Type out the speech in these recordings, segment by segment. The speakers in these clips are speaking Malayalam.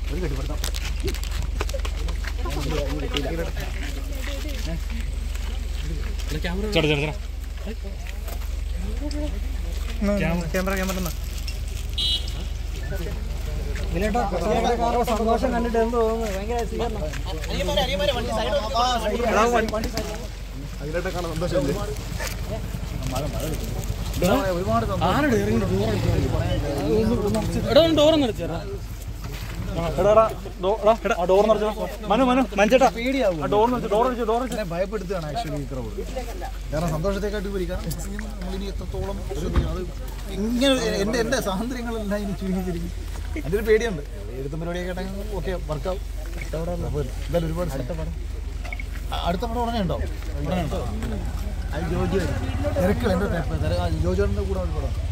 ചേട്ടാ ചേട്ടാ ചേട്ടാ ക്യാമറ ക്യാമറ സന്തോഷം കണ്ടിട്ട് എന്ത് തോന്നുന്നു ഭയങ്കര സ്വീകരണം അതിലോട്ട് കാണാൻ സന്തോഷമില്ലേ എടാ ഡോർ ഒന്ന് അടച്ചേരാ ഡോർ മനു മനു മഞ്ചേട്ടാ ഡോർ ഡോർ ഡോർ എന്നെ ഭയപ്പെടുത്തുകയാണ് ആക്ച്വലി ഈ ക്രൗഡ് കാരണം സന്തോഷത്തെക്കാട്ടി ഉപരി കാരണം നമ്മളിനി എത്രത്തോളം ശ്രദ്ധിക്കണം അത് ഇങ്ങനെ എൻ്റെ എൻ്റെ സ്വാതന്ത്ര്യങ്ങളെല്ലാം ഇനി ചുരുങ്ങി ചുരുങ്ങി എൻ്റെ ഒരു പേടിയുണ്ട് എഴുത്തും പരിപാടിയൊക്കെ ആണെങ്കിൽ ഓക്കെ വർക്കാവും അപ്പോൾ എന്തായാലും ഒരുപാട് അടുത്ത പടം അടുത്ത പടം ഉടനെ ഉണ്ടോ ഉടനെ ഉണ്ടോ അത് ജോജി തിരക്ക് എൻ്റെ ജോജോറിൻ്റെ കൂടെ ഒരു പടം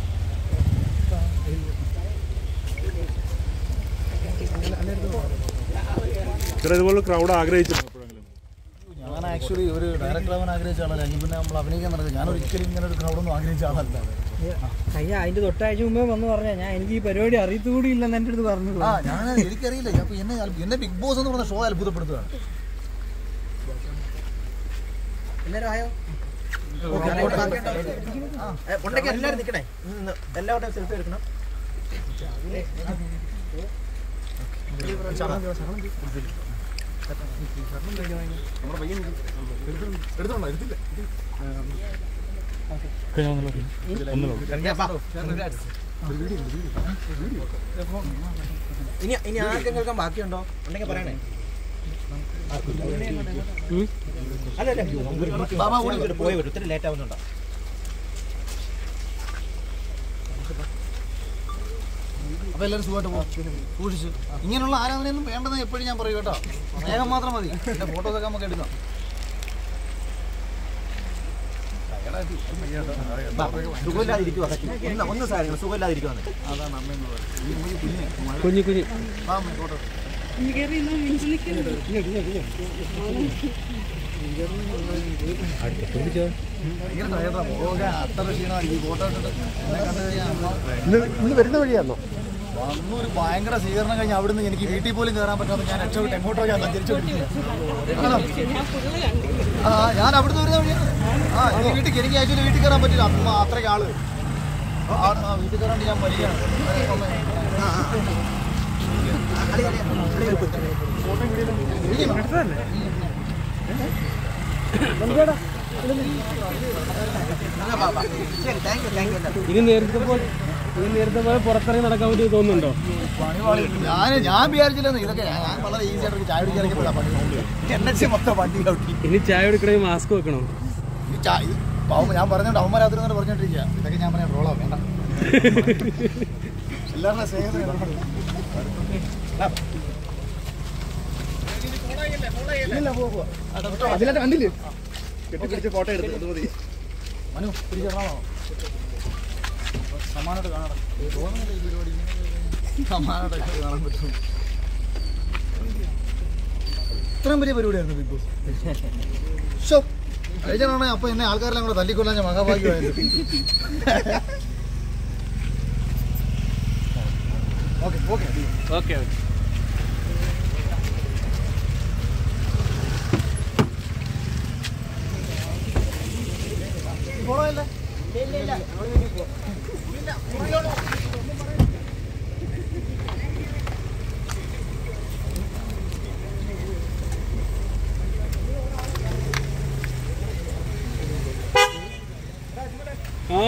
ചേട്ടാ ഇതുപോലെ ക്രൗഡ് ആഗ്രഹിച്ചിരുന്നു എപ്പോഴെങ്കിലും ഞാൻ ആക്ച്വലി ഒരു ഡയറക്ടർ ആവാൻ ആഗ്രഹിച്ച ആളല്ല അല്ലെങ്കിൽ പിന്നെ നമ്മൾ അഭിനയിക്കാൻ നടക്കുക ഞാൻ ഒരിക്കലും ഇങ്ങനെ ഒരു ക്രൗഡൊന്നും ആഗ്രഹിച്ച ആളല്ല അയ്യ അതിന്റെ തൊട്ടാഴ്ച മുമ്പേ വന്ന് പറഞ്ഞ ഞാൻ എനിക്ക് ഈ പരിപാടി അറിയത്തുകൂടി ഇല്ലെന്ന് എൻ്റെ അടുത്ത് പറഞ്ഞു ആ ഞാൻ എനിക്കറിയില്ല അപ്പൊ എന്നെ അത്ഭു- എന്നെ ബിഗ് ബോസ് എന്ന് പറഞ്ഞ ഷോ അത്ഭുതപ്പെടുത്തുകയാണ് എല്ലാവരും ആയോ ഉണ്ടെങ്കിൽ എല്ലാവരും നിൽക്കണേ എല്ലാവരുടെയും സെൽഫി എടുക്കണം എടുത്തോണ്ടോ എടുത്തില്ല ഇനി ഇനി ആർക്കും കേൾക്കാൻ ബാക്കിയുണ്ടോ ഉണ്ടെങ്കിൽ പറയണേ അല്ല അല്ല പോയി വരും ഒത്തിരി ലേറ്റ് ആവുന്നുണ്ടോ അപ്പൊ എല്ലാവരും സുഖമായിട്ട് പോകും സൂക്ഷിച്ച് ഇങ്ങനെയുള്ള ആരാധനയൊന്നും വേണ്ടെന്ന് എപ്പോഴും ഞാൻ പറയും കേട്ടോ സ്നേഹം മാത്രം മതി എന്റെ ഫോട്ടോസൊക്കെ നമുക്ക് എടുക്കാം സുഖമില്ലാതിരിക്കുവാ ഒന്ന് ഒന്ന് സാരങ്ങൾ സുഖമില്ലാതിരിക്കുവാന്ന് അതാണ് അമ്മയെന്ന് പറയുന്നത് കുഞ്ഞ് കുഞ്ഞു കുഞ്ഞു ആ ഫോട്ടോ ഭയങ്കര ടയർഡാ പോകാൻ അത്ര ക്ഷീണമായിരിക്കും ഫോട്ടോ ഇട്ടിട്ട് എന്നെ കണ്ടു കഴിഞ്ഞാൽ ഇന്ന് വരുന്ന വഴിയാണോ വന്നു ഒരു ഭയങ്കര സ്വീകരണം കഴിഞ്ഞ് അവിടുന്ന് എനിക്ക് വീട്ടിൽ പോലും കയറാൻ പറ്റാതെ ഞാൻ രക്ഷപ്പെട്ട് എങ്ങോട്ടോ ഞാൻ സഞ്ചരിച്ചോണ്ടിരിക്കുകയാണ് ആ ഞാൻ അവിടുന്ന് വരുന്ന വഴിയാണ് ആ എനിക്ക് വീട്ടിൽ എനിക്ക് ആക്ച്വലി വീട്ടിൽ കയറാൻ പറ്റില്ല അമ്മ അത്രയ്ക്ക് ആള് ആ ആ, വീട്ടിൽ കയറാണ്ട് ഞാൻ വരികയാണ് ശരി താങ്ക് യു താങ്ക് യു ഇനി നേരത്തെ പോലെ ഇനി നേരത്തെ പോലെ പുറത്തിറങ്ങി നടക്കാൻ പറ്റുമോ തോന്നുന്നുണ്ടോ ഞാൻ ഞാൻ വിചാരിച്ചില്ലെന്ന് ഇതൊക്കെ ഞാൻ ഞാൻ വളരെ ഈസി ആയിട്ട് ചായ കുടിക്കാൻ ഇറങ്ങിയപ്പോഴാണ് പണി എൻ എച്ച് മൊത്തം വണ്ടി ഔട്ടി ഇനി ചായ എടുക്കണമെങ്കിൽ മാസ്ക് വെക്കണം ഈ ചായ ഇത് പാവം ഞാൻ പറഞ്ഞോണ്ട് അവന്മാരാത്രി പറഞ്ഞോണ്ടിരിക്കുക ഇതൊക്കെ ഞാൻ പറഞ്ഞ ട്രോളാ വേണ്ട എല്ലാവരുടെ സ്നേഹത്തിന് കാണണം. ഇല്ലില്ല, പോവാ, പോവാ. അതിലായിട്ട് കണ്ടില്ലേ കെട്ടിപ്പിടിച്ച് ഫോട്ടോ എടുത്ത് അത് മതി മനു തിരിച്ചെറങ്ങാമോ സമാനമായിട്ട് കാണണം തോന്നുന്നില്ല ഈ പരിപാടി ഇങ്ങനെ സമാനമായിട്ട് കാണാൻ പറ്റും ഇത്രയും വലിയ പരിപാടിയായിരുന്നു ബിഗ് ബോസ് ഷോ കഴിഞ്ഞാണെ അപ്പൊ എന്നെ ആൾക്കാരെല്ലാം കൂടെ തല്ലിക്കൊല്ലാൻ ഞാൻ മഹാഭാഗ്യമായിരുന്നു okay okay okay okay follow അല്ലേ ആ